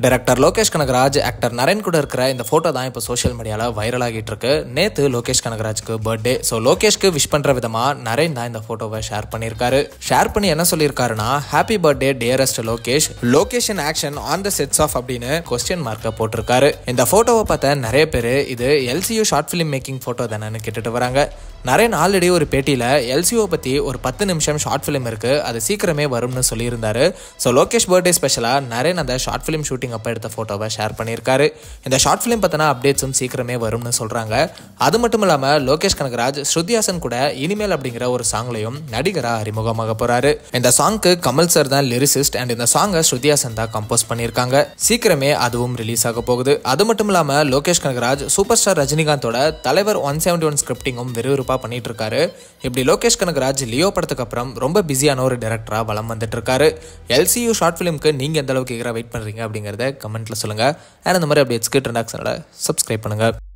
director Lokesh Kanagaraj actor Narain கூட இருக்கிற இந்த ஃபோட்டோ தான் இப்போ சோஷியல் மீடியாவில் வைரல் ஆகிட்டு இருக்கு நேற்று லோகேஷ் கனகராஜ்க்கு பர்த்டே ஸோ லோகேஷ்க்கு விஷ் பண்ணுற விதமாக நரேன் தான் இந்த ஃபோட்டோவை ஷேர் பண்ணியிருக்காரு ஷேர் பண்ணி என்ன சொல்லியிருக்காருன்னா happy birthday dearest Lokesh location action on the sets off அப்படின்னு கொஸ்டின் மார்க்கை போட்டிருக்காரு இந்த ஃபோட்டோவை பார்த்த நிறைய பேர் இது LCU short film making photo தானேன்னு கேட்டுட்டு வராங்க நரேன் ஆல்ரெடி ஒரு பேட்டியில் எல்சிஓ பற்றி ஒரு பத்து நிமிஷம் ஷார்ட் ஃபிலிம் இருக்குது அது சீக்கிரமே வரும்னு சொல்லியிருந்தாரு ஸோ லோகேஷ் பர்த்டே ஸ்பெஷலாக நரேன் அந்த ஷார்ட் ஃபிலிம் ஷூட்டிங் அப்போ எடுத்த ஃபோட்டோவை ஷேர் பண்ணியிருக்காரு இந்த ஷார்ட் ஃபிலிம் பற்றின அப்டேட்ஸும் சீக்கிரமே வரும்னு சொல்கிறாங்க அது மட்டும் இல்லாமல் லோகேஷ் கனகராஜ் ஸ்ருதிஹாசன் கூட இனிமேல் அப்படிங்கிற ஒரு சாங்லையும் நடிகராக அறிமுகமாக போகிறாரு இந்த சாங்க்கு கமல் சார் தான் லிரிசிஸ்ட் அண்ட் இந்த சாங்கை ஸ்ருதிஹாசன் தான் கம்போஸ் பண்ணியிருக்காங்க சீக்கிரமே அதுவும் ரிலீஸ் ஆக போகுது அது மட்டும் இல்லாமல் லோகேஷ் கனகராஜ் சூப்பர் ஸ்டார் ரஜினிகாந்தோட தலைவர் ஒன் செவன்டி ஒன் ஸ்கிரிப்டிங்கும் விறுவிறுப்பாக பண்ணிட்டு இருக்காரு இப்படி லோகேஷ் கனகராஜ் லியோ படத்துக்கு அப்புறம் ரொம்ப பிஸியான ஒரு டேரக்டரா வலம் வந்துட்டு இருக்காரு எல்சியூ ஷார்ட் ஃபிலிம்க்கு நீங்க எந்த அளவுக்கு வெயிட் பண்றீங்க அப்படிங்கறத கமெண்ட்ல சொல்லுங்க அண்ட் இந்த மாதிரி அப்டேட்ஸ்க்கு ட்ரெண்டாக்ஸனோட சப்ஸ்கிரைப் பண்ணுங்க